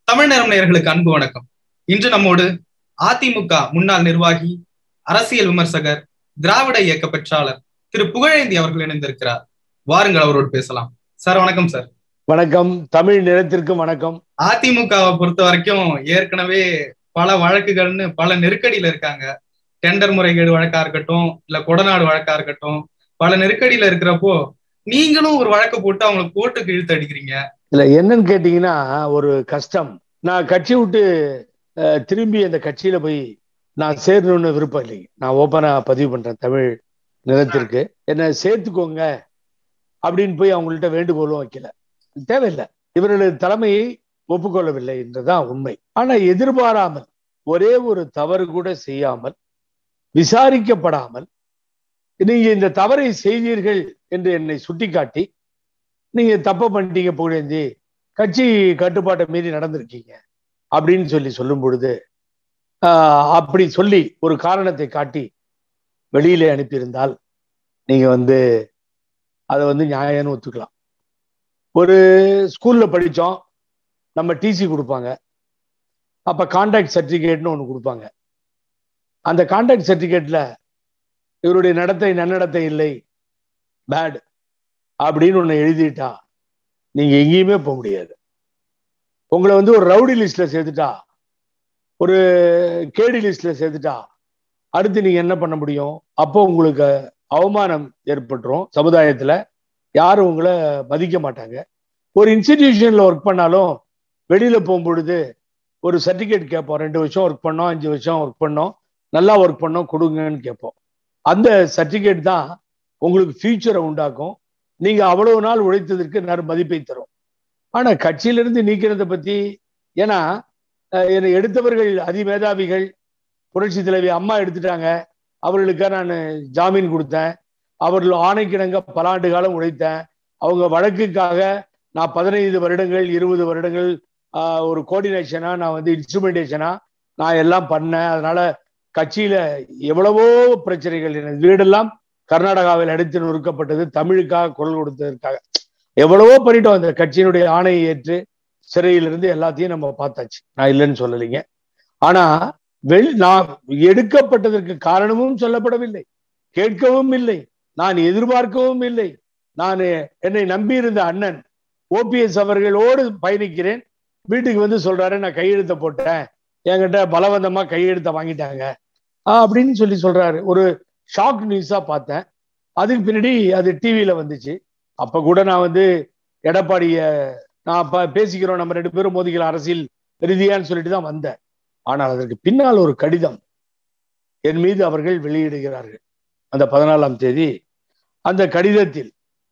தமிழ் நேரம் நேயர்களுக்கு அன்பு வணக்கம் இன்று நம்மோடு அதிமுக முன்னாள் நிர்வாகி அரசியல் விமர்சகர் திராவிட இயக்க பெற்றாளர் திரு புகழேந்தி அவர்கள் இணைந்திருக்கிறார் வாருங்கள் அவரோடு பேசலாம் சார் வணக்கம் சார் வணக்கம் தமிழ் நிலத்திற்கும் வணக்கம் அதிமுகவை பொறுத்த வரைக்கும் ஏற்கனவே பல வழக்குகள்னு பல நெருக்கடியில இருக்காங்க டெண்டர் முறைகேடு வழக்கா இருக்கட்டும் இல்ல கொடநாடு வழக்கா இருக்கட்டும் பல நெருக்கடியில இருக்கிறப்போ நீங்களும் ஒரு வழக்கு போட்டு அவங்களை கோர்ட்டுக்கு இழுத்து அடிக்கிறீங்க இல்ல என்னன்னு கேட்டீங்கன்னா ஒரு கஷ்டம் நான் கட்சி விட்டு அஹ், திரும்பி அந்த கட்சியில போய் நான் சேரணும்னு விருப்பம் இல்லைங்க நான் ஓப்பனா பதிவு பண்றேன் தமிழ் நிலத்திற்கு என்ன சேர்த்துக்கோங்க அப்படின்னு போய் அவங்கள்ட்ட வேண்டுகோளும் வைக்கல தேவையில்லை இவர்களது தலைமையை ஒப்புக்கொள்ளவில்லை என்றுதான் உண்மை ஆனா எதிர்பாராமல் ஒரே ஒரு தவறு கூட செய்யாமல் விசாரிக்கப்படாமல் நீங்க இந்த தவறை செய்தீர்கள் என்று என்னை சுட்டிக்காட்டி நீங்க தப்ப பண்ணிட்டீங்க புகழேந்தி கட்சி கட்டுப்பாட்டை மீறி நடந்திருக்கீங்க அப்படின்னு சொல்லி சொல்லும் பொழுது ஆஹ், அப்படி சொல்லி ஒரு காரணத்தை காட்டி வெளியிலே அனுப்பியிருந்தால் நீங்க வந்து அதை வந்து நியாயம்னு ஒத்துக்கலாம் ஒரு ஸ்கூல்ல படிச்சோம் நம்ம டிசி கொடுப்பாங்க அப்ப கான்டாக்ட் சர்டிபிகேட்னு ஒன்று கொடுப்பாங்க அந்த கான்டாக்ட் சர்டிபிகேட்ல இவருடைய நடத்தை நன்னடத்தை இல்லை பேட் அப்படின்னு ஒன்று எழுதிட்டா நீங்க எங்கேயுமே போக முடியாது உங்களை வந்து ஒரு ரவுடி லிஸ்ட்ல சேர்த்துட்டா ஒரு கேடி லிஸ்ட்ல சேர்த்துட்டா அடுத்து நீங்க என்ன பண்ண முடியும் அப்போ உங்களுக்கு அவமானம் ஏற்பட்டுரும் சமுதாயத்துல யாரும் உங்களை மதிக்க மாட்டாங்க ஒரு இன்ஸ்டிடியூஷன்ல ஒர்க் பண்ணாலும் வெளியில போகும்பொழுது ஒரு சர்டிபிகேட் கேட்போம் ரெண்டு வருஷம் ஒர்க் பண்ணோம் அஞ்சு வருஷம் ஒர்க் பண்ணோம் நல்லா ஒர்க் பண்ணோம் கொடுங்கன்னு கேட்போம் அந்த சர்டிபிகேட் தான் உங்களுக்கு ஃபியூச்சரை உண்டாக்கும் நீங்க அவ்வளவு நாள் உழைத்ததற்கு நறு மதிப்பை தரும் ஆனா கட்சியிலிருந்து நீக்கிறத பத்தி ஏன்னா அஹ், என்னை எடுத்தவர்கள் அதிமேதாவிகள் புரட்சி தலைவி அம்மா எடுத்துட்டாங்க அவர்களுக்கு நான் ஜாமீன் கொடுத்தேன் அவர்கள் ஆணைக்கிணங்க பல ஆண்டு காலம் உழைத்தேன் அவங்க வழக்குக்காக நான் பதினைந்து வருடங்கள் இருபது வருடங்கள் ஆஹ், ஒரு கோஆர்டினேஷனா நான் வந்து இன்ஸ்ட்ருமெண்டேஷனா நான் எல்லாம் பண்ணேன் அதனால கட்சியில எவ்வளவோ பிரச்சனைகள் எனது வீடெல்லாம் கர்நாடகாவில் அடித்து நொறுக்கப்பட்டது தமிழுக்காக குரல் கொடுத்ததற்காக எவ்வளவோ பண்ணிட்டோம் அந்த கட்சியினுடைய ஆணையை ஏற்று சிறையிலிருந்து எல்லாத்தையும் நம்ம பார்த்தாச்சு நான் இல்லைன்னு சொல்லலைங்க ஆனா வெளி நான் எடுக்கப்பட்டதற்கு காரணமும் சொல்லப்படவில்லை கேட்கவும் இல்லை நான் எதிர்பார்க்கவும் இல்லை நான் என்னை நம்பியிருந்த அண்ணன் ஓபிஎஸ் அவர்களோடு பயணிக்கிறேன் வீட்டுக்கு வந்து சொல்றாரு நான் கையெழுத்த போட்டேன் என்கிட்ட பலவந்தமா கையெழுத்த வாங்கிட்டாங்க ஆஹ் அப்படின்னு சொல்லி சொல்றாரு ஒரு ஷாக் நியூஸா பார்த்தேன் அதுக்கு பின்னாடி அது டிவியில வந்துச்சு அப்ப கூட நான் வந்து எடப்பாடிய நான் அப்ப பேசிக்கிறோம் நம்ம ரெண்டு பேரும் மோதிக்கலாம் அரசியல் ரீதியான்னு சொல்லிட்டு தான் வந்தேன் ஆனால் அதற்கு பின்னால் ஒரு கடிதம் என் மீது அவர்கள் வெளியிடுகிறார்கள் அந்த பதினாலாம் தேதி அந்த கடிதத்தில்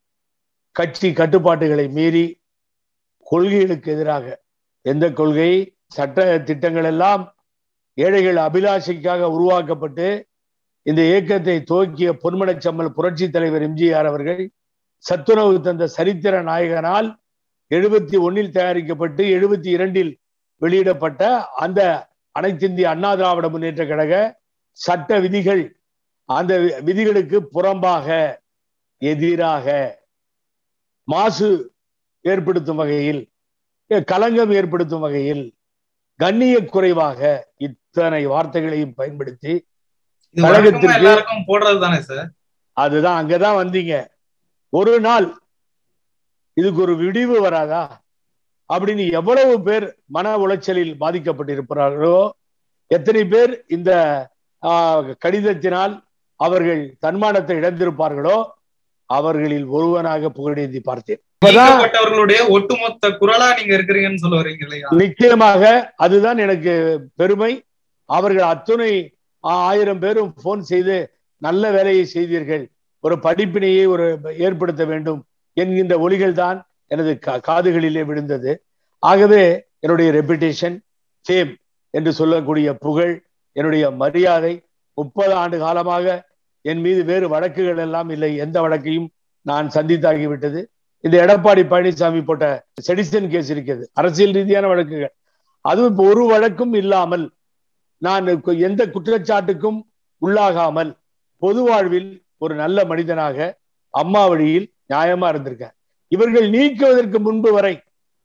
கட்சி கட்டுப்பாட்டுகளை மீறி கொள்கைகளுக்கு எதிராக எந்த கொள்கை சட்ட திட்டங்கள் எல்லாம் ஏழைகள் அபிலாஷைக்காக உருவாக்கப்பட்டு இந்த இயக்கத்தை துவக்கிய பொன்மனச்சம்மல் புரட்சி தலைவர் எம்ஜிஆர் அவர்கள் சத்துணவு தந்த சரித்திர நாயகனால் எழுபத்தி ஒன்னில் தயாரிக்கப்பட்டு எழுபத்தி இரண்டில் வெளியிடப்பட்ட அந்த அனைத்திந்திய அண்ணா திராவிட முன்னேற்ற கழக சட்ட விதிகள் அந்த வி- விதிகளுக்கு புறம்பாக எதிராக மாசு ஏற்படுத்தும் வகையில் எ, களங்கம் ஏற்படுத்தும் வகையில் கண்ணிய குறைவாக இத்தனை வார்த்தைகளையும் பயன்படுத்தி இது வழக்கமா கழகத்திற்கு- எல்லாருக்கும் போடுறது தானே சார் அதுதான் அங்கதான் வந்தீங்க ஒரு நாள் இதுக்கு ஒரு விடிவு வராதா அப்படின்னு எவ்வளவு பேர் மன உளைச்சலில் பாதிக்கப்பட்டிருக்கிறார்களோ எத்தனை பேர் இந்த ஆஹ், கடிதத்தினால் அவர்கள் தன்மானத்தை இழந்திருப்பார்களோ அவர்களில் ஒருவனாக புகழேந்தி பார்த்தேன் இப்பதான் நீக்கப்பட்டவர்களுடைய ஒட்டுமொத்த குரலா நீங்க இருக்கிறீங்கன்னு சொல்ல வரீங்க இல்லையா நிச்சயமாக அதுதான் எனக்கு பெருமை அவர்கள் அத்துணை ஆ- ஆயிரம் பேரும் போன் செய்து நல்ல வேலையை செய்தீர்கள் ஒரு படிப்பினையை ஒரு ஏற்படுத்த வேண்டும் என்கின்ற ஒலிகள் தான் எனது கா- காதுகளிலே விழுந்தது ஆகவே என்னுடைய ரெப்புடேஷன் ஃபேம் என்று சொல்லக்கூடிய புகழ் என்னுடைய மரியாதை முப்பது ஆண்டு காலமாக என் மீது வேறு வழக்குகள் எல்லாம் இல்லை எந்த வழக்கையும் நான் சந்தித்தாகிவிட்டது இந்த எடப்பாடி பழனிசாமி போட்ட செடிசன் கேஸ் இருக்கிறது அரசியல் ரீதியான வழக்குகள் அதுவும் இப்ப ஒரு வழக்கும் இல்லாமல் நான் கு- எந்த குற்றச்சாட்டுக்கும் உள்ளாகாமல் பொது வாழ்வில் ஒரு நல்ல மனிதனாக அம்மா வழியில் நியாயமா இருந்திருக்கேன் இவர்கள் நீக்குவதற்கு முன்பு வரை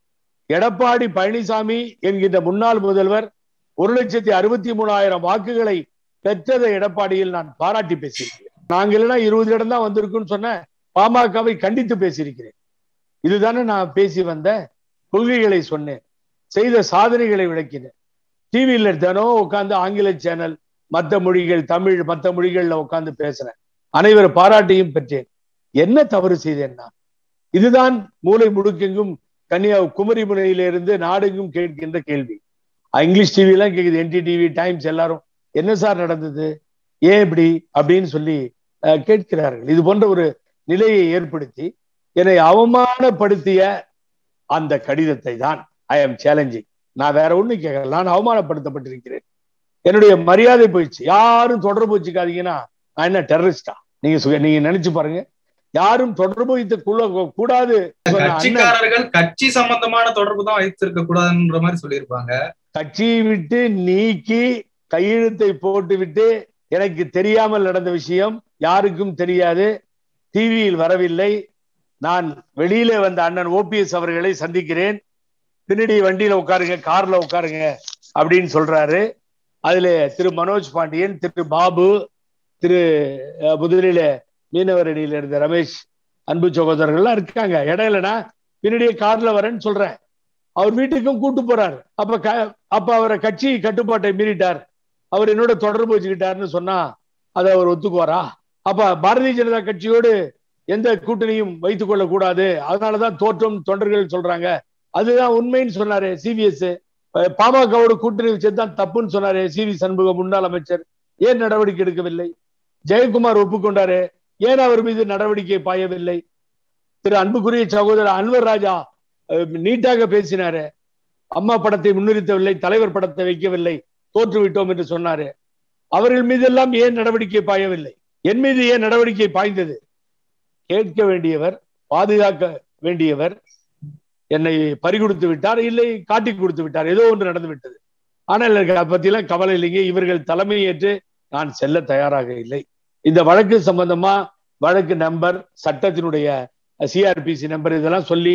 எடப்பாடி பழனிசாமி என்கின்ற முன்னாள் முதல்வர் ஒரு லட்சத்தி அறுபத்தி மூணாயிரம் வாக்குகளை பெற்றதை எடப்பாடியில் நான் பாராட்டி பேசியிருக்கிறேன் நாங்க இல்லைன்னா இருபது இடம் தான் வந்திருக்குன்னு சொன்ன பாமகவை கண்டித்து பேசியிருக்கிறேன் இதுதானே நான் பேசி வந்த கொள்கைகளை சொன்னேன் செய்த சாதனைகளை விளக்கினேன் டிவியில தினம் உட்காந்து ஆங்கில சேனல் மற்ற மொழிகள் தமிழ் மற்ற மொழிகள்ல உட்காந்து பேசுறேன் அனைவர் பாராட்டியும் பெற்றேன் என்ன தவறு செய்தேன் நான் இதுதான் மூளை முடுக்கெங்கும் கன்னியா குமரி முனையிலிருந்து நாடெங்கும் கேட்கின்ற கேள்வி இங்கிலீஷ் டிவி எல்லாம் கேக்குது என்டி டிவி டைம்ஸ் எல்லாரும் என்ன சார் நடந்தது ஏன் இப்படி அப்படின்னு சொல்லி கேட்கிறார்கள் இது போன்ற ஒரு நிலையை ஏற்படுத்தி என்னை அவமானப்படுத்திய அந்த கடிதத்தை தான் ஐ ஆம் சேலஞ்சிங் நான் வேற ஒண்ணு கேட்கல நான் அவமானப்படுத்தப்பட்டிருக்கிறேன் என்னுடைய மரியாதை போயிடுச்சு யாரும் தொடர்பு வச்சுக்காதீங்கன்னா நான் என்ன டெரரிஸ்டா நீங்க நீங்க நினைச்சு பாருங்க யாரும் தொடர்பு வைத்து கூடாது கட்சிக்காரர்கள் கட்சி சம்பந்தமான தொடர்பு தான் வைத்திருக்க கூடாதுன்ற மாதிரி சொல்லியிருப்பாங்க கட்சியை விட்டு நீக்கி கையெழுத்தை போட்டு விட்டு எனக்கு தெரியாமல் நடந்த விஷயம் யாருக்கும் தெரியாது டிவியில் வரவில்லை நான் வெளியில வந்த அண்ணன் ஓபிஎஸ் அவர்களை சந்திக்கிறேன் பின்னாடி வண்டியில உட்காருங்க கார்ல உட்காருங்க அப்படின்னு சொல்றாரு அதுல திரு மனோஜ் பாண்டியன் திரு பாபு திரு முதலில மீனவர் அணியில இருந்த ரமேஷ் அன்பு சகோதரர்கள்லாம் இருக்காங்க இடையிலனா பின்னாடியே கார்ல வரேன்னு சொல்றேன் அவர் வீட்டுக்கும் கூட்டு போறாரு அப்ப அப்ப அவரை கட்சி கட்டுப்பாட்டை மீறிட்டார் அவர் என்னோட தொடர்பு வச்சுக்கிட்டாருன்னு சொன்னா அதை அவர் ஒத்துக்குவாரா அப்ப பாரதிய ஜனதா கட்சியோடு எந்த கூட்டணியும் வைத்துக் கொள்ள கூடாது அதனாலதான் தோற்றம் தொண்டர்கள் சொல்றாங்க அதுதான் உண்மைன்னு சொன்னாரு சிபிஎஸ் பாமகவோட கூட்டணி வச்சதுதான் தப்புன்னு சொன்னாரு சி வி சண்முகம் முன்னாள் அமைச்சர் ஏன் நடவடிக்கை எடுக்கவில்லை ஜெயக்குமார் ஒப்புக்கொண்டாரு ஏன் அவர் மீது நடவடிக்கை பாயவில்லை திரு அன்புக்குரிய சகோதரர் அன்வர் ராஜா நீட்டாக பேசினாரு அம்மா படத்தை முன்னிறுத்தவில்லை தலைவர் படத்தை வைக்கவில்லை தோற்றுவிட்டோம் என்று சொன்னாரு அவர்கள் மீதெல்லாம் ஏன் நடவடிக்கை பாயவில்லை என் மீது ஏன் நடவடிக்கை பாய்ந்தது கேட்க வேண்டியவர் பாதுகாக்க வேண்டியவர் என்னை பறிகொடுத்து விட்டார் இல்லை காட்டி கொடுத்து விட்டார் ஏதோ ஒன்று நடந்து விட்டது ஆனால் எனக்கு அதை பத்தியெல்லாம் கவலை இல்லைங்க இவர்கள் தலைமை ஏற்று நான் செல்ல தயாராக இல்லை இந்த வழக்கு சம்பந்தமா வழக்கு நம்பர் சட்டத்தினுடைய சிஆர்பிசி நம்பர் இதெல்லாம் சொல்லி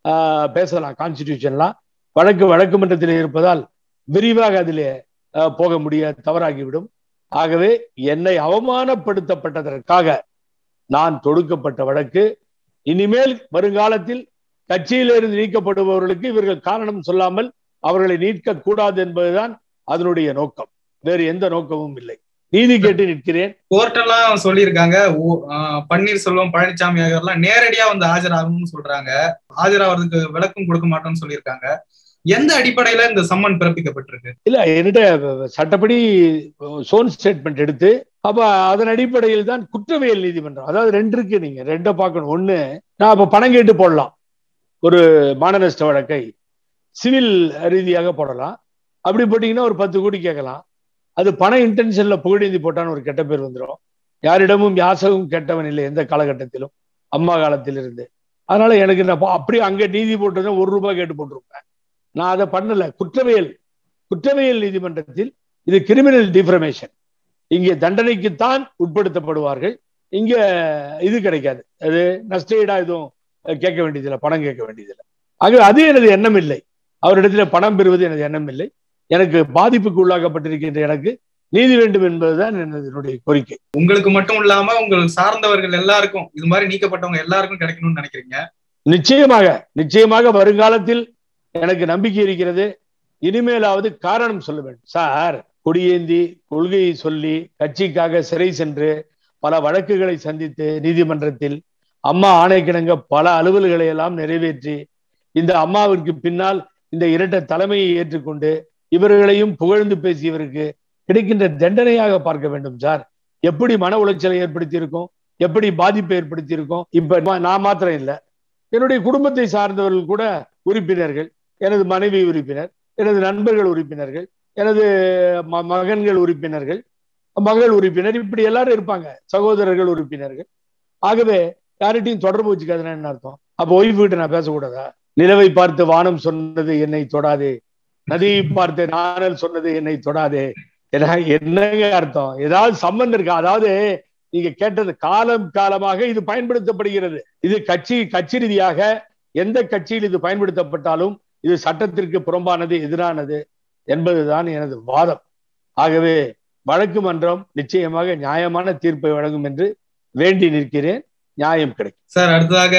பேசலாம் கான்ஸ்டிடியூஷன்லாம் வழக்கு வழக்கு மன்றத்தில் இருப்பதால் விரிவாக அதில் போக முடிய தவறாகிவிடும் ஆகவே என்னை அவமானப்படுத்தப்பட்டதற்காக நான் தொடுக்கப்பட்ட வழக்கு இனிமேல் வருங்காலத்தில் கட்சியிலிருந்து நீக்கப்படுபவர்களுக்கு இவர்கள் காரணம் சொல்லாமல் அவர்களை நீக்க கூடாது என்பதுதான் அதனுடைய நோக்கம் வேறு எந்த நோக்கமும் இல்லை நீதி கேட்டு நிற்கிறேன் கோர்ட்டெல்லாம் சொல்லியிருக்காங்க பன்னீர்செல்வம் பழனிசாமி ஆகியோர்லாம் நேரடியா வந்து ஆஜராகணும்னு சொல்றாங்க ஆஜராகிறதுக்கு விளக்கம் கொடுக்க மாட்டோம்னு சொல்லியிருக்காங்க எந்த அடிப்படையில இந்த சம்மன் பிறப்பிக்கப்பட்டிருக்கு இல்ல என்கிட்ட சட்டப்படி சோன் ஸ்டேட்மெண்ட் எடுத்து அப்ப அதன் அடிப்படையில் தான் குற்றவியல் நீதிமன்றம் அதாவது ரெண்டு இருக்கு நீங்க ரெண்ட பார்க்கணும் ஒண்ணு நான் அப்ப பணம் கேட்டு போடலாம் ஒரு மான நஷ்ட வழக்கை சிவில் ரீதியாக போடலாம் அப்படி போட்டீங்கன்னா ஒரு பத்து கோடி கேட்கலாம் அது பண இன்டென்ஷன்ல புகழேந்தி போட்டான்னு ஒரு கெட்ட பேர் வந்துடும் யாரிடமும் யாசகம் கேட்டவன் இல்லை எந்த காலகட்டத்திலும் அம்மா காலத்தில் இருந்து அதனால எனக்கு நான் அப்படியே அங்க நீதி போட்டதும் ஒரு ரூபாய் கேட்டு போட்டிருப்பேன் நான் அதை பண்ணல குற்றவியல் குற்றவியல் நீதிமன்றத்தில் இது கிரிமினல் டிஃபர்மேஷன் இங்கே தண்டனைக்குத்தான் உட்படுத்தப்படுவார்கள் இங்க இது கிடைக்காது அது நஷ்டஈடா எதுவும் கேட்க வேண்டியதில்லை பணம் கேட்க வேண்டியதில்லை ஆக அது எனது எண்ணம் இல்லை அவரிடத்துல பணம் பெறுவது எனது எண்ணம் இல்லை எனக்கு பாதிப்புக்கு உள்ளாக்கப்பட்டிருக்கின்ற எனக்கு நீதி வேண்டும் என்பதுதான் என்னுடைய கோரிக்கை உங்களுக்கு மட்டும் இல்லாம உங்கள் சார்ந்தவர்கள் எல்லாருக்கும் இது மாதிரி நீக்கப்பட்டவங்க எல்லாருக்கும் கிடைக்கணும்னு நினைக்கிறீங்க நிச்சயமாக நிச்சயமாக வருங்காலத்தில் எனக்கு நம்பிக்கை இருக்கிறது இனிமேலாவது காரணம் சொல்ல வேண்டும் சார் கொடியேந்தி கொள்கையை சொல்லி கட்சிக்காக சிறை சென்று பல வழக்குகளை சந்தித்து நீதிமன்றத்தில் அம்மா ஆணைக்கிணங்க பல அலுவல்களை எல்லாம் நிறைவேற்றி இந்த அம்மாவிற்கு பின்னால் இந்த இரட்டை தலைமையை ஏற்றுக்கொண்டு இவர்களையும் புகழ்ந்து பேசியவருக்கு கிடைக்கின்ற தண்டனையாக பார்க்க வேண்டும் சார் எப்படி மன உளைச்சலை ஏற்படுத்தி இருக்கும் எப்படி பாதிப்பை ஏற்படுத்தி இருக்கும் இப்ப நான் மாத்திரம் இல்லை என்னுடைய குடும்பத்தை சார்ந்தவர்கள் கூட உறுப்பினர்கள் எனது மனைவி உறுப்பினர் எனது நண்பர்கள் உறுப்பினர்கள் எனது மகன்கள் உறுப்பினர்கள் மகள் உறுப்பினர் இப்படி எல்லாரும் இருப்பாங்க சகோதரர்கள் உறுப்பினர்கள் ஆகவே யார்கிட்டையும் தொடர்பு வச்சுக்காதுன்னா என்ன அர்த்தம் அப்ப ஒய்ஃபு கிட்ட நான் பேசக்கூடாதா நிலவை பார்த்து வானம் சொன்னது என்னை தொடாதே நதியை பார்த்து நானல் சொன்னது என்னை தொடாதே என்னங்க அர்த்தம் ஏதாவது சம்பந்தம் இருக்கா அதாவது நீங்க கேட்டது காலம் காலமாக இது பயன்படுத்தப்படுகிறது இது கட்சி கட்சி ரீதியாக எந்த கட்சியில் இது பயன்படுத்தப்பட்டாலும் இது சட்டத்திற்கு புறம்பானது எதிரானது என்பதுதான் எனது வாதம் ஆகவே வழக்கு மன்றம் நிச்சயமாக நியாயமான தீர்ப்பை வழங்கும் என்று வேண்டி நிற்கிறேன் நியாயம் கிடைக்கும் சார் அடுத்ததாக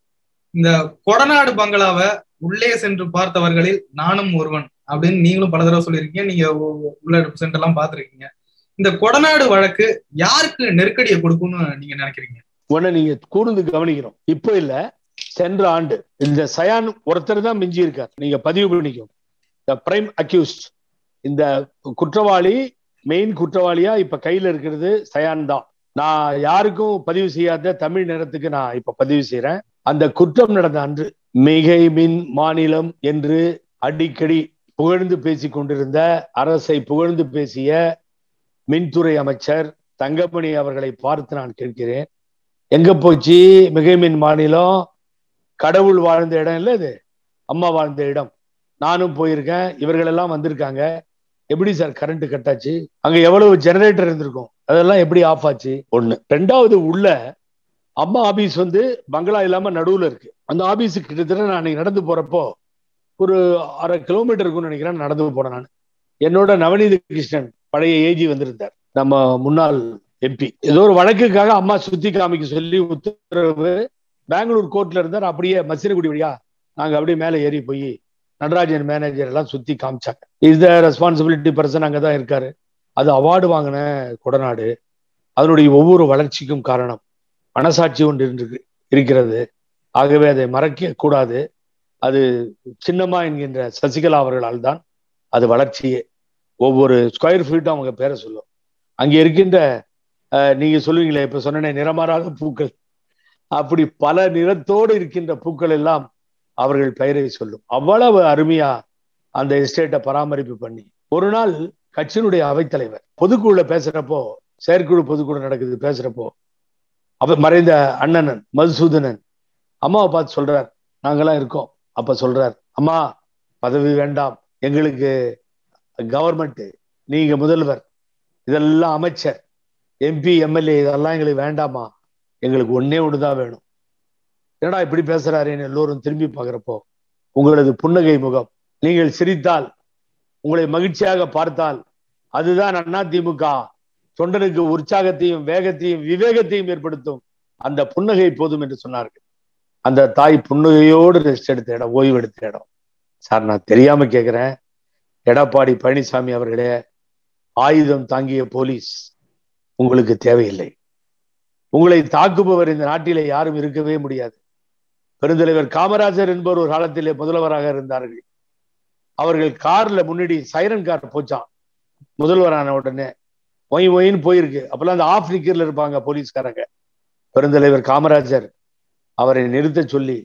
இந்த கொடநாடு பங்களாவை உள்ளே சென்று பார்த்தவர்களில் நானும் ஒருவன் அப்படின்னு நீங்களும் பல தடவை சொல்லியிருக்கீங்க நீங்க உ- உள்ள சென்று எல்லாம் பார்த்திருக்கீங்க இந்த கொடநாடு வழக்கு யாருக்கு நெருக்கடியை கொடுக்கும்னு நீங்க நினைக்கிறீங்க உடனே நீங்க கூர்ந்து கவனிக்கணும் இப்போ இல்ல சென்ற ஆண்டு இந்த சயான் ஒருத்தர் தான் மிஞ்சி இருக்கார் நீங்க பதிவு பண்ணிக்கோங்க த பிரைம் அக்யூஸ்ட் இந்த குற்றவாளி மெயின் குற்றவாளியா இப்ப கையில இருக்கிறது சயான் தான் நான் யாருக்கும் பதிவு செய்யாத தமிழ் நேரத்துக்கு நான் இப்ப பதிவு செய்யறேன் அந்த குற்றம் நடந்த அன்று மிகை மின் மாநிலம் என்று அடிக்கடி புகழ்ந்து பேசிக் கொண்டிருந்த அரசை புகழ்ந்து பேசிய மின்துறை அமைச்சர் தங்கமணி அவர்களை பார்த்து நான் கேட்கிறேன் எங்க போச்சு மிகை மின் மாநிலம் கடவுள் வாழ்ந்த இடம் இல்ல இது அம்மா வாழ்ந்த இடம் நானும் போயிருக்கேன் இவர்கள் எல்லாம் வந்திருக்காங்க எப்படி சார் கரண்ட் கட்டாச்சு அங்க எவ்வளவு ஜெனரேட்டர் இருந்திருக்கும் அதெல்லாம் எப்படி ஆஃப் ஆச்சு ஒண்ணு ரெண்டாவது உள்ள அம்மா ஆபீஸ் வந்து பங்களா இல்லாம நடுவுல இருக்கு அந்த ஆபீஸ் கிட்டத்தட்ட நான் அன்னைக்கு நடந்து போறப்போ ஒரு அரை கிலோமீட்டர் இருக்கும்னு நினைக்கிறேன் நடந்து போனேன் நான் என்னோட நவநீத கிருஷ்ணன் பழைய ஏஜி வந்திருந்தார் நம்ம முன்னாள் எம்பி ஏதோ ஒரு வழக்குக்காக அம்மா சுத்தி காமிக்க சொல்லி உத்தரவு பெங்களூர் கோர்ட்ல இருந்தார் அப்படியே மசினகுடி வழியா நாங்க அப்படியே மேல ஏறி போய் நடராஜன் மேனேஜர் எல்லாம் சுத்தி காமிச்சாங்க இஸ் த ரெஸ்பான்சிபிலிட்டி பர்சன் அங்கதான் இருக்காரு அது அவார்டு வாங்கின கொடநாடு அதனுடைய ஒவ்வொரு வளர்ச்சிக்கும் காரணம் மனசாட்சி ஒன்று இருக்கு- இருக்கிறது ஆகவே அதை மறைக்க கூடாது அது சின்னம்மா என்கின்ற சசிகலா அவர்களால் தான் அது வளர்ச்சியே ஒவ்வொரு ஸ்கொயர் ஃபீட்டும் அவங்க பேரை சொல்லும் அங்கே இருக்கின்ற அஹ், நீங்க சொல்லுவீங்களே இப்ப சொன்னேனே நிறமாறாத பூக்கள் அப்படி பல நிறத்தோடு இருக்கின்ற பூக்கள் எல்லாம் அவர்கள் பெயரை சொல்லும் அவ்வளவு அருமையா அந்த எஸ்டேட்டை பராமரிப்பு பண்ணி ஒரு நாள் கட்சியினுடைய அவைத்தலைவர் பொதுக்குழுல பேசுறப்போ செயற்குழு பொதுக்குழு நடக்குது பேசுறப்போ அவர் மறைந்த அண்ணனன் மதுசூதனன் அம்மாவை பார்த்து சொல்றார் நாங்கெல்லாம் இருக்கோம் அப்ப சொல்றார் அம்மா பதவி வேண்டாம் எங்களுக்கு கவர்மெண்ட் நீங்க முதல்வர் இதெல்லாம் அமைச்சர் எம்பி எம்எல்ஏ இதெல்லாம் எங்களுக்கு வேண்டாமா எங்களுக்கு ஒன்னே ஒண்ணுதான் வேணும் என்னடா இப்படி பேசுறாருன்னு எல்லோரும் திரும்பி பார்க்கிறப்போ உங்களது புன்னகை முகம் நீங்கள் சிரித்தால் உங்களை மகிழ்ச்சியாக பார்த்தால் அதுதான் அண்ணா திமுக தொண்டனுக்கு உற்சாகத்தையும் வேகத்தையும் விவேகத்தையும் ஏற்படுத்தும் அந்த புன்னகை போதும் என்று சொன்னார்கள் அந்த தாய் புன்னகையோடு ரெஸ்ட் எடுத்த இடம் ஓய்வு எடுத்த இடம் சார் நான் தெரியாம கேட்கிறேன் எடப்பாடி பழனிசாமி அவர்களே ஆயுதம் தாங்கிய போலீஸ் உங்களுக்கு தேவையில்லை உங்களை தாக்குபவர் இந்த நாட்டிலே யாரும் இருக்கவே முடியாது பெருந்தலைவர் காமராஜர் என்பவர் ஒரு காலத்திலே முதல்வராக இருந்தார்கள் அவர்கள் கார்ல முன்னாடி சைரன் கார் போச்சான் முதல்வரான உடனே ஒய் ஒயின்னு போயிருக்கு அப்பெல்லாம் அந்த ஆஃப் நிக்கர்ல இருப்பாங்க போலீஸ்காரங்க பெருந்தலைவர் காமராஜர் அவரை நிறுத்த சொல்லி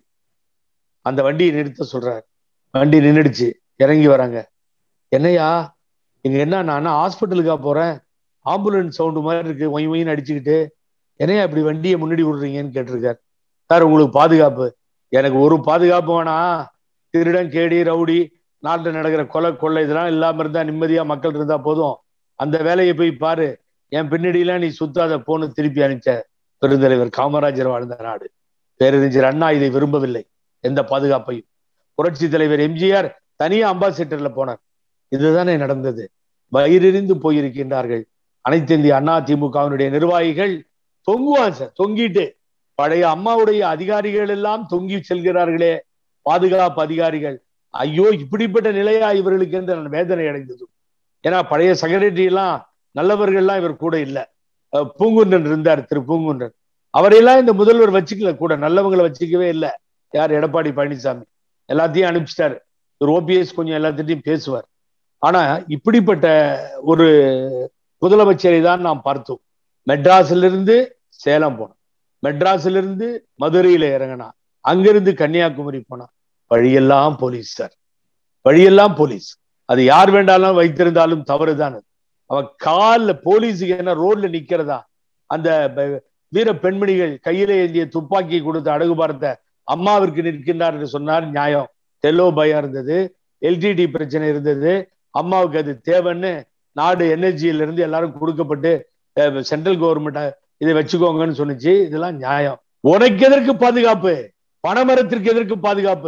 அந்த வண்டியை நிறுத்த சொல்றார் வண்டி நின்றுடுச்சு இறங்கி வராங்க என்னையா இங்க என்ன நான் ஹாஸ்பிட்டலுக்கா போறேன் ஆம்புலன்ஸ் சவுண்டு மாதிரி இருக்கு ஒய் ஒயின்னு அடிச்சுக்கிட்டு என்னையா இப்படி வண்டியை முன்னாடி விடுறீங்கன்னு கேட்டிருக்காரு சார் உங்களுக்கு பாதுகாப்பு எனக்கு ஒரு பாதுகாப்பு வேணாம் திருடன் கேடி ரவுடி நாட்டில் நடக்கிற கொலை கொள்ளை இதெல்லாம் இல்லாம இருந்தா நிம்மதியா மக்கள் இருந்தா போதும் அந்த வேலையை போய் பாரு என் பின்னாடியெல்லாம் நீ சுத்தாத போன்னு திருப்பி அனுப்பிச்ச பெருந்தலைவர் காமராஜர் வாழ்ந்த நாடு பேரறிஞர் அண்ணா இதை விரும்பவில்லை எந்த பாதுகாப்பையும் புரட்சி தலைவர் எம்ஜிஆர் தனியா அம்பாசிடர்ல போனார் இதுதானே நடந்தது வயிறெறிந்து போயிருக்கின்றார்கள் அனைத்து இந்திய அண்ணா திமுகவினுடைய நிர்வாகிகள் தொங்குவான் சார் தொங்கிட்டு பழைய அம்மாவுடைய அதிகாரிகள் எல்லாம் தொங்கி செல்கிறார்களே பாதுகாப்பு அதிகாரிகள் ஐயோ இப்படிப்பட்ட நிலையா இவர்களுக்கு என்று நான் வேதனை அடைந்தது ஏன்னா பழைய செக்ரட்டரி எல்லாம் நல்லவர்கள்லாம் இவர் கூட இல்ல அஹ் பூங்குன்றன் இருந்தார் திரு பூங்குன்றன் அவரையெல்லாம் இந்த முதல்வர் வச்சுக்கல கூட நல்லவங்களை வச்சுக்கவே இல்லை யார் எடப்பாடி பழனிசாமி எல்லாத்தையும் அனுப்பிச்சிட்டாரு ஒரு ஓபிஎஸ் கொஞ்சம் எல்லாத்திட்டையும் பேசுவார் ஆனா இப்படிப்பட்ட ஒரு முதலமைச்சரை தான் நாம் பார்த்தோம் மெட்ராஸிலிருந்து சேலம் போனோம் மெட்ராஸிலிருந்து மதுரையில இறங்கினா அங்கிருந்து கன்னியாகுமரி போனா வழியெல்லாம் போலீஸ் சார் வழியெல்லாம் போலீஸ் அது யார் வேண்டாலும் வைத்திருந்தாலும் தவறுதான் அது அவன் கால்ல போலீஸுக்கு என்ன ரோட்ல நிக்கிறதா அந்த ப- வீர பெண்மணிகள் கையில ஏந்திய துப்பாக்கி கொடுத்து அடகு பார்த்த அம்மாவிற்கு நிற்கின்றார் என்று சொன்னார் நியாயம் தெல்லோ பயம் இருந்தது எல்டிடி பிரச்சனை இருந்தது அம்மாவுக்கு அது தேவைன்னு நாடு எனர்ஜியில இருந்து எல்லாரும் கொடுக்கப்பட்டு சென்ட்ரல் கவர்மெண்ட் இதை வச்சுக்கோங்கன்னு சொன்னுச்சு இதெல்லாம் நியாயம் உனக்கு எதற்கு பாதுகாப்பு பணமரத்திற்கு எதற்கு பாதுகாப்பு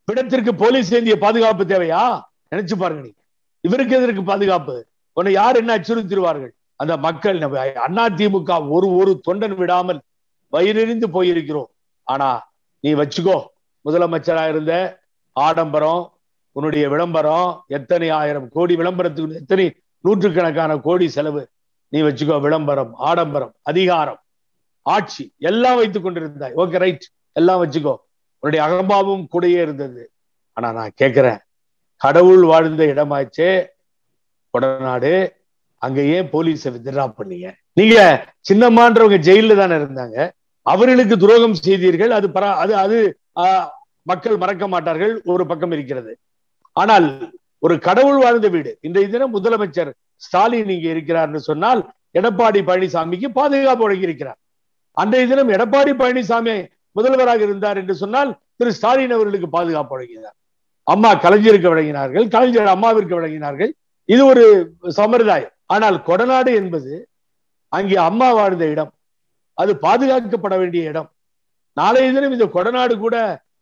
பிணத்திற்கு போலீஸ் ஏந்திய பாதுகாப்பு தேவையா நினைச்சு பாருங்க நீங்க இவருக்கு எதற்கு பாதுகாப்பு உன்னை யார் என்ன அச்சுறுத்திடுவார்கள் அந்த மக்கள் அண்ணா திமுக ஒரு ஒரு தொண்டன் விடாமல் வயிறெறிந்து போயிருக்கிறோம் ஆனா நீ வச்சுக்கோ முதலமைச்சரா இருந்த ஆடம்பரம் உன்னுடைய விளம்பரம் எத்தனை ஆயிரம் கோடி விளம்பரத்துக்கு எத்தனை நூற்றுக்கணக்கான கோடி செலவு நீ வச்சுக்கோ விளம்பரம் ஆடம்பரம் அதிகாரம் ஆட்சி எல்லாம் வைத்துக் கொண்டிருந்தாய் ஓகே ரைட் எல்லாம் வச்சுக்கோ உன்னுடைய அகம்பாவும் கூடயே இருந்தது ஆனா நான் கேட்கிறேன் கடவுள் வாழ்ந்த இடமாச்சே கொடநாடு அங்க ஏன் போலீஸை வித்ரா பண்ணீங்க நீங்க சின்னம்மான்றவங்க ஜெயில தானே இருந்தாங்க அவர்களுக்கு துரோகம் செய்தீர்கள் அது பரா அது அது மக்கள் மறக்க மாட்டார்கள் ஒரு பக்கம் இருக்கிறது ஆனால் ஒரு கடவுள் வாழ்ந்த வீடு இன்றைய தினம் முதலமைச்சர் ஸ்டாலின் இங்க இருக்கிறார்னு சொன்னால் எடப்பாடி பழனிசாமிக்கு பாதுகாப்பு வழங்கியிருக்கிறார் அன்றைய தினம் எடப்பாடி பழனிசாமி முதல்வராக இருந்தார் என்று சொன்னால் திரு ஸ்டாலின் அவர்களுக்கு பாதுகாப்பு வழங்கினார் அம்மா கலைஞருக்கு வழங்கினார்கள் கலைஞர் அம்மாவிற்கு வழங்கினார்கள் இது ஒரு சம்பிரதாயம் ஆனால் கொடநாடு என்பது அங்கே அம்மா வாழ்ந்த இடம் அது பாதுகாக்கப்பட வேண்டிய இடம் நாளைய தினம் இந்த கொடநாடு கூட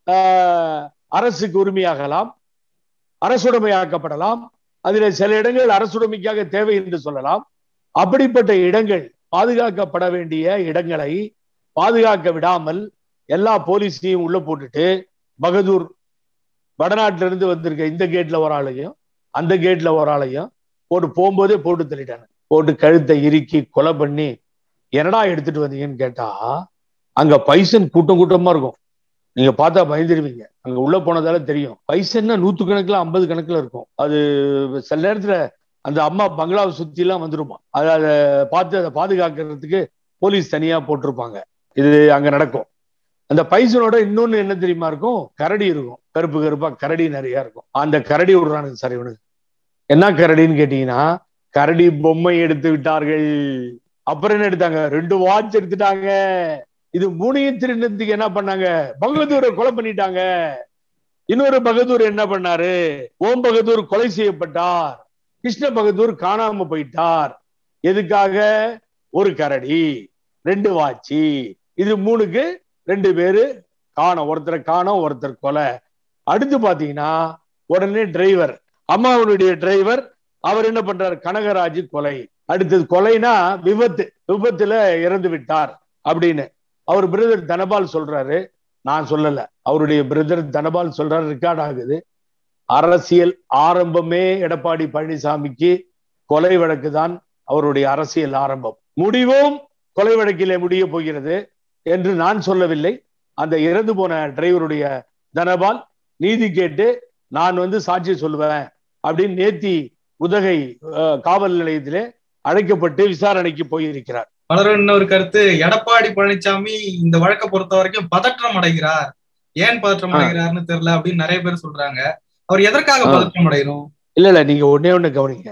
அரசுக்கு உரிமையாகலாம் அரசுடைமையாக்கப்படலாம் அதில் சில இடங்கள் அரசுடைமைக்காக தேவை என்று சொல்லலாம் அப்படிப்பட்ட இடங்கள் பாதுகாக்கப்பட வேண்டிய இடங்களை பாதுகாக்க விடாமல் எல்லா போலீஸையும் உள்ள போட்டுட்டு பகதூர் வடநாட்டில இருந்து வந்திருக்க இந்த கேட்ல ஒரு ஆளையும் அந்த கேட்ல ஒரு ஆளையும் போட்டு போகும்போதே போட்டு தள்ளிட்டாங்க போட்டு கழுத்தை இறுக்கி கொலை பண்ணி என்னடா எடுத்துட்டு வந்தீங்கன்னு கேட்டா அங்க பைசன் கூட்டம் கூட்டமா இருக்கும் நீங்க பார்த்தா பயந்துருவீங்க அங்க உள்ள போனதால தெரியும் பைசன்னா நூத்து கணக்குல ஐம்பது கணக்குல இருக்கும் அது சில நேரத்துல அந்த அம்மா பங்களாவை சுத்தி எல்லாம் வந்துருமா அதை அதை பார்த்து அதை பாதுகாக்கிறதுக்கு போலீஸ் தனியா போட்டிருப்பாங்க இது அங்க நடக்கும் அந்த பைசனோட இன்னொன்னு என்ன தெரியுமா இருக்கும் கரடி இருக்கும் கருப்பு கருப்பா கரடி நிறைய இருக்கும் அந்த கரடி விடுறானுங்க சார் இவனுக்கு என்ன கரடின்னு கேட்டீங்கன்னா கரடி பொம்மை எடுத்து விட்டார்கள் அப்புறம் என்ன எடுத்தாங்க ரெண்டு வாட்ச் எடுத்துட்டாங்க இது மூணையும் திருநத்துக்கு என்ன பண்ணாங்க பகதூரை கொலை பண்ணிட்டாங்க இன்னொரு பகதூர் என்ன பண்ணாரு ஓம் பகதூர் கொலை செய்யப்பட்டார் கிருஷ்ண பகதூர் காணாம போயிட்டார் எதுக்காக ஒரு கரடி ரெண்டு வாட்சி இது மூணுக்கு ரெண்டு பேரு காணோம் ஒருத்தரை காணோம் ஒருத்தர் கொலை அடுத்து பாத்தீங்கன்னா உடனே டிரைவர் அம்மாவுடைய டிரைவர் அவர் என்ன பண்றாரு கனகராஜ் கொலை அடுத்தது கொலைனா விபத்து விபத்துல இறந்து விட்டார் அப்படின்னு அவர் பிரதர் தனபால் சொல்றாரு நான் சொல்லல அவருடைய பிரதர் தனபால் சொல்றாரு ரெக்கார்ட் ஆகுது அரசியல் ஆரம்பமே எடப்பாடி பழனிசாமிக்கு கொலை வழக்கு தான் அவருடைய அரசியல் ஆரம்பம் முடிவும் கொலை வழக்கிலே முடிய போகிறது என்று நான் சொல்லவில்லை அந்த இறந்து போன டிரைவருடைய தனபால் நீதி கேட்டு நான் வந்து சாட்சி சொல்லுவேன் அப்படின்னு நேத்தி உதகை காவல் நிலையத்திலே அழைக்கப்பட்டு விசாரணைக்கு போயிருக்கிறார் பலரும் இன்னொரு கருத்து எடப்பாடி பழனிசாமி இந்த வழக்கை பொறுத்த வரைக்கும் பதற்றம் அடைகிறார் ஏன் பதற்றம் அடைகிறார்னு தெரியல அப்படின்னு நிறைய பேர் சொல்றாங்க அவர் எதற்காக பதற்றம் அடையணும் இல்ல இல்ல நீங்க ஒன்னே ஒண்ணு கவனிங்க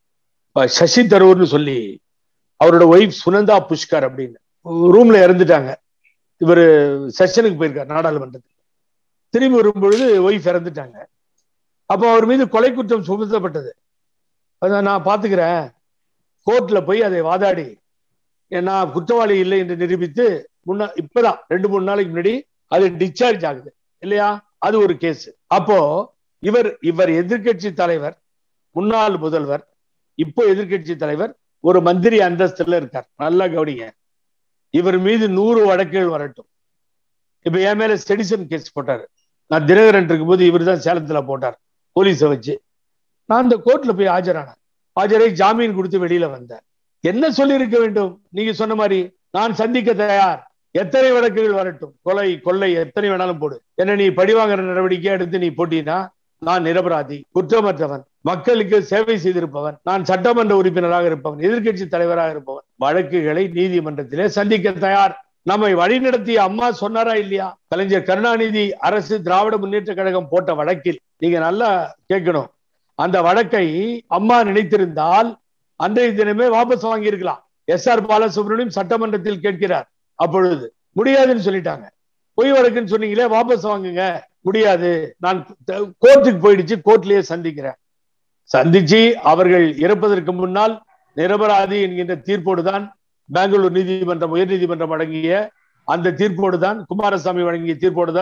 சசி தரூர்னு சொல்லி அவரோட ஒய்ஃப் சுனந்தா புஷ்கர் அப்படின்னு ரூம்ல இறந்துட்டாங்க இவர் செஷனுக்கு போயிருக்காரு நாடாளுமன்றத்துக்கு திரும்பி வரும்பொழுது ஒய்ஃப் இறந்துட்டாங்க அப்போ அவர் மீது கொலை குற்றம் சுமத்தப்பட்டது அதான் நான் பாத்துக்கிறேன் கோர்ட்ல போய் அதை வாதாடி நான் குற்றவாளி இல்லை என்று நிரூபித்து முன்னா இப்பதான் ரெண்டு மூணு நாளைக்கு முன்னாடி அது டிஸ்சார்ஜ் ஆகுது இல்லையா அது ஒரு கேஸ் அப்போ இவர் இவர் எதிர்கட்சி தலைவர் முன்னாள் முதல்வர் இப்போ எதிர்கட்சி தலைவர் ஒரு மந்திரி அந்தஸ்துல இருக்கார் நல்லா கவனிங்க இவர் மீது நூறு வழக்குகள் வரட்டும் இப்ப என் மேல செடிசன் கேஸ் போட்டாரு நான் தினகரன் இருக்கும்போது இவர் தான் சேலத்துல போட்டார் போலீஸை வச்சு நான் அந்த கோர்ட்ல போய் ஆஜரானேன் ஆஜரை ஜாமீன் கொடுத்து வெளியில வந்தேன் என்ன சொல்லி இருக்க வேண்டும் நீங்க சொன்ன மாதிரி நான் சந்திக்க தயார் எத்தனை வழக்குகள் வரட்டும் கொலை கொள்ளை எத்தனை வேணாலும் போடு என்ன நீ பழிவாங்கிற நடவடிக்கை எடுத்து நீ போட்டினா நான் நிரபராதி குற்றமற்றவன் மக்களுக்கு சேவை செய்திருப்பவன் நான் சட்டமன்ற உறுப்பினராக இருப்பவன் எதிர்கட்சி தலைவராக இருப்பவன் வழக்குகளை நீதிமன்றத்திலே சந்திக்க தயார் நம்மை வழிநடத்திய அம்மா சொன்னாரா இல்லையா கலைஞர் கருணாநிதி அரசு திராவிட முன்னேற்ற கழகம் போட்ட வழக்கில் நீங்க நல்லா கேட்கணும் அந்த வழக்கை அம்மா நினைத்திருந்தால் அன்றைய தினமே வாபஸ் வாங்கி இருக்கலாம் எஸ் ஆர் பாலசுப்ரமணியம் சட்டமன்றத்தில் கேட்கிறார் அப்பொழுது முடியாதுன்னு சொல்லிட்டாங்க பொய் வழக்குன்னு சொன்னீங்களே வாபஸ் வாங்குங்க முடியாது நான் கோர்ட்டுக்கு போயிடுச்சு கோர்ட்லயே சந்திக்கிறேன் சந்திச்சு அவர்கள் இறப்பதற்கு முன்னால் நிரபராதி என்கின்ற தீர்ப்போடு தான் பெங்களூர் நீதிமன்றம் உயர் நீதிமன்றம் வழங்கிய அந்த தீர்ப்போடு தான் குமாரசாமி வழங்கிய தீர்ப்போடு தான்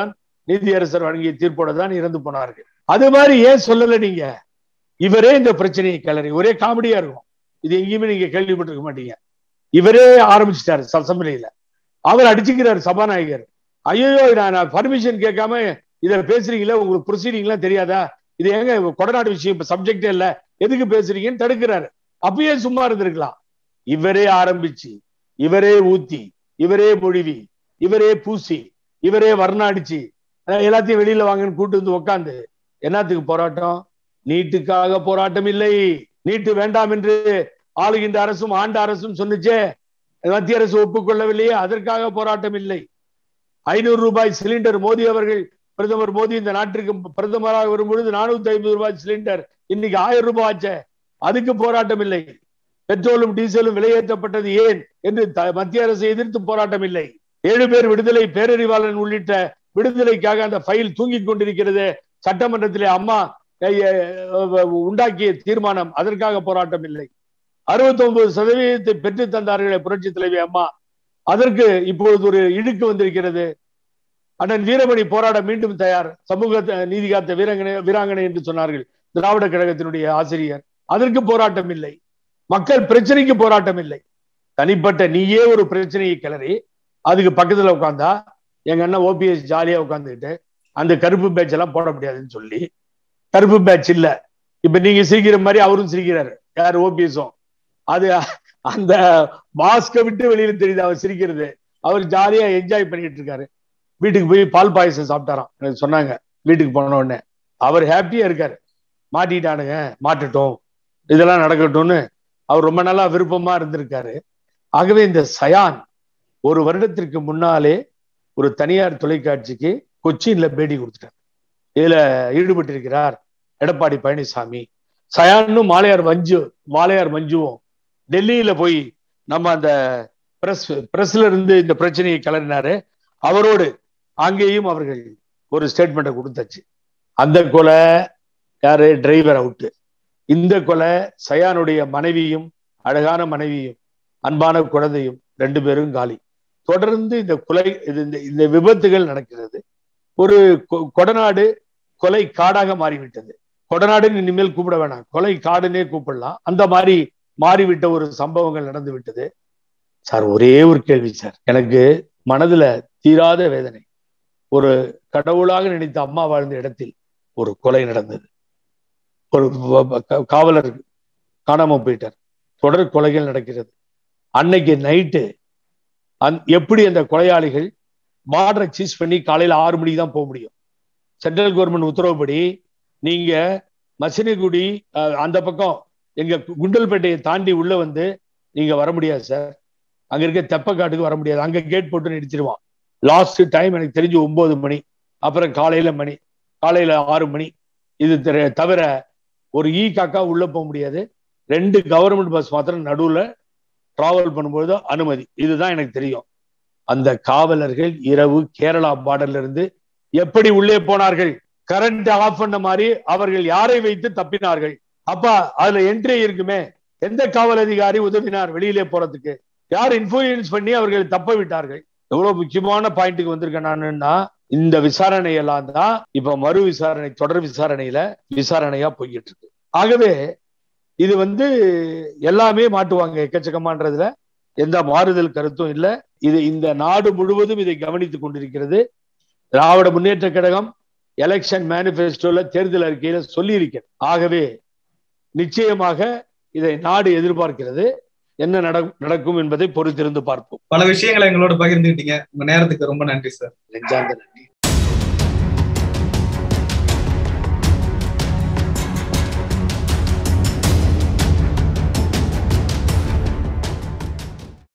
நீதியரசர் வழங்கிய தீர்ப்போட தான் இறந்து போனார்கள் அது மாதிரி ஏன் சொல்லல நீங்க இவரே இந்த பிரச்சனையை கிளறி ஒரே காமெடியா இருக்கும் இது எங்கேயுமே நீங்க கேள்விப்பட்டிருக்க மாட்டீங்க இவரே ஆரம்பிச்சிட்டாரு அசம்பிளியில அவர் அடிச்சுக்கிறாரு சபாநாயகர் ஐயோ நான் பர்மிஷன் கேட்காம இத பேசுறீங்களா உங்களுக்கு ப்ரொசீடிங்லாம் தெரியாதா இது எங்க கொடநாடு விஷயம் இப்ப சப்ஜெக்டே இல்ல எதுக்கு பேசுறீங்கன்னு தடுக்கிறாரு அப்பயே சும்மா இருந்திருக்கலாம் இவரே ஆரம்பிச்சு இவரே ஊத்தி இவரே மொழிவி இவரே பூசி இவரே வர்ணாடிச்சு எல்லாத்தையும் வெளியில வாங்கன்னு கூட்டு வந்து உட்காந்து என்னத்துக்கு போராட்டம் நீட்டுக்காக போராட்டம் இல்லை நீட்டு வேண்டாம் என்று ஆளுகின்ற அரசும் ஆண்ட அரசும் சொன்னிச்சே மத்திய அரசு ஒப்புக்கொள்ளவில்லையே அதற்காக போராட்டம் இல்லை ஐநூறு ரூபாய் சிலிண்டர் மோடி அவர்கள் பிரதமர் மோடி இந்த நாட்டிற்கு பிரதமராக வரும்பொழுது நானூத்தி ஐம்பது ரூபாய் சிலிண்டர் இன்னைக்கு ஆயிரம் ரூபாய் ஆச்சு அதுக்கு போராட்டம் இல்லை பெட்ரோலும் டீசலும் விலையேற்றப்பட்டது ஏன் என்று மத்திய அரசை எதிர்த்து போராட்டம் இல்லை ஏழு பேர் விடுதலை பேரறிவாளன் உள்ளிட்ட விடுதலைக்காக அந்த ஃபைல் தூங்கிக் கொண்டிருக்கிறது சட்டமன்றத்திலே அம்மா உண்டாக்கிய தீர்மானம் அதற்காக போராட்டம் இல்லை அறுபத்தி ஒன்பது சதவீதத்தை பெற்று தந்தார்களே புரட்சி தலைவி அம்மா அதற்கு இப்பொழுது ஒரு இழுக்கு வந்திருக்கிறது அண்ணன் வீரமணி போராட மீண்டும் தயார் சமூக நீதி காத்த வீரங்கனை வீராங்கனை என்று சொன்னார்கள் திராவிட கழகத்தினுடைய ஆசிரியர் அதற்கு போராட்டம் இல்லை மக்கள் பிரச்சனைக்கு போராட்டம் இல்லை தனிப்பட்ட நீயே ஒரு பிரச்சனையை கிளறி அதுக்கு பக்கத்துல உட்காந்தா எங்க அண்ணன் ஓபிஎஸ் ஜாலியா உட்காந்துக்கிட்டு அந்த கருப்பு பேட்ச் எல்லாம் போட முடியாதுன்னு சொல்லி கருப்பு பேட்ச் இல்ல இப்ப நீங்க சிரிக்கிற மாதிரி அவரும் சிரிக்கிறாரு யார் ஓபிஎஸும் அது அந்த மாஸ்க விட்டு வெளியில தெரியுது அவர் சிரிக்கிறது அவர் ஜாலியா என்ஜாய் பண்ணிட்டு இருக்காரு வீட்டுக்கு போய் பால் பாயசம் சாப்பிட்டாராம் எனக்கு சொன்னாங்க வீட்டுக்கு போன உடனே அவர் ஹாப்பியா இருக்காரு மாட்டிட்டானுங்க மாட்டுட்டோம் இதெல்லாம் நடக்கட்டும்னு அவர் ரொம்ப நாளா விருப்பமா இருந்திருக்காரு ஆகவே இந்த சயான் ஒரு வருடத்திற்கு முன்னாலே ஒரு தனியார் தொலைக்காட்சிக்கு கொச்சின்ல பேட்டி கொடுத்துட்டார் இதுல ஈடுபட்டிருக்கிறார் எடப்பாடி பழனிசாமி சயானும் மாலையார் மஞ்சு மாலையார் மஞ்சுவும் டெல்லியில போய் நம்ம அந்த பிரஸ் பிரஸ்ல இருந்து இந்த பிரச்சனையை கிளறினாரு அவரோடு அங்கேயும் அவர்கள் ஒரு ஸ்டேட்மெண்ட்டை கொடுத்தாச்சு அந்த கொலை யாரு டிரைவர் அவுட்டு இந்த கொலை சயானுடைய மனைவியும் அழகான மனைவியும் அன்பான குழந்தையும் ரெண்டு பேரும் காலி தொடர்ந்து இந்த கொலை இது இந்த விபத்துகள் நடக்கிறது ஒரு கொடநாடு கொலை காடாக மாறிவிட்டது கொடநாடுன்னு இனிமேல் கூப்பிட வேணாம் கொலை காடுன்னே கூப்பிடலாம் அந்த மாதிரி மாறிவிட்ட ஒரு சம்பவங்கள் நடந்து விட்டது சார் ஒரே ஒரு கேள்வி சார் எனக்கு மனதுல தீராத வேதனை ஒரு கடவுளாக நினைத்த அம்மா வாழ்ந்த இடத்தில் ஒரு கொலை நடந்தது ஒரு காவலர் காணாம போயிட்டார் தொடர் கொலைகள் நடக்கிறது அன்னைக்கு நைட்டு அந் எப்படி அந்த கொலையாளிகள் பார்டரை சீஸ் பண்ணி காலையில ஆறு மணிக்கு தான் போக முடியும் சென்ட்ரல் கவர்மெண்ட் உத்தரவுப்படி நீங்க மசினகுடி அந்த பக்கம் எங்க குண்டல்பேட்டையை தாண்டி உள்ள வந்து நீங்க வர முடியாது சார் அங்க இருக்க தெப்பக்காட்டுக்கு வர முடியாது அங்க கேட் போட்டு நிறுத்திடுவான் லாஸ்ட் டைம் எனக்கு தெரிஞ்சு ஒன்பது மணி அப்புறம் காலையில மணி காலையில ஆறு மணி இது தவிர ஒரு ஈ காக்கா உள்ள போக முடியாது ரெண்டு கவர்மெண்ட் பஸ் மாத்திரம் நடுவுல டிராவல் பண்ணும்போது அனுமதி இதுதான் எனக்கு தெரியும் அந்த காவலர்கள் இரவு கேரளா பார்டர்ல இருந்து எப்படி உள்ளே போனார்கள் கரண்ட் ஆஃப் பண்ண மாதிரி அவர்கள் யாரை வைத்து தப்பினார்கள் அப்பா அதுல என்ட்ரி இருக்குமே எந்த காவல் அதிகாரி உதவினார் வெளியிலே போறதுக்கு யார் இன்ஃபுளுயன்ஸ் பண்ணி அவர்கள் தப்ப விட்டார்கள் எவ்வளவு முக்கியமான பாயிண்ட்டுக்கு வந்திருக்கேன் நானுன்னா இந்த விசாரணை எல்லாம் தான் இப்ப மறு விசாரணை தொடர் விசாரணையில விசாரணையா போய்கிட்டு இருக்கு ஆகவே இது வந்து எல்லாமே மாட்டுவாங்க எக்கச்சக்கமான்றதுல எந்த மாறுதல் கருத்தும் இல்லை இது இந்த நாடு முழுவதும் இதை கவனித்துக் கொண்டிருக்கிறது திராவிட முன்னேற்ற கழகம் எலெக்ஷன் மேனிபெஸ்டோல தேர்தல் அறிக்கையில சொல்லியிருக்கிறது ஆகவே நிச்சயமாக இதை நாடு எதிர்பார்க்கிறது என்ன நடக்கும் என்பதை பொறுத்திருந்து பார்ப்போம் பல விஷயங்களை எங்களோட பகிர்ந்துக்கிட்டீங்க உங்க நேரத்துக்கு ரொம்ப நன்றி சார் நெஞ்சார்ந்த நன்றி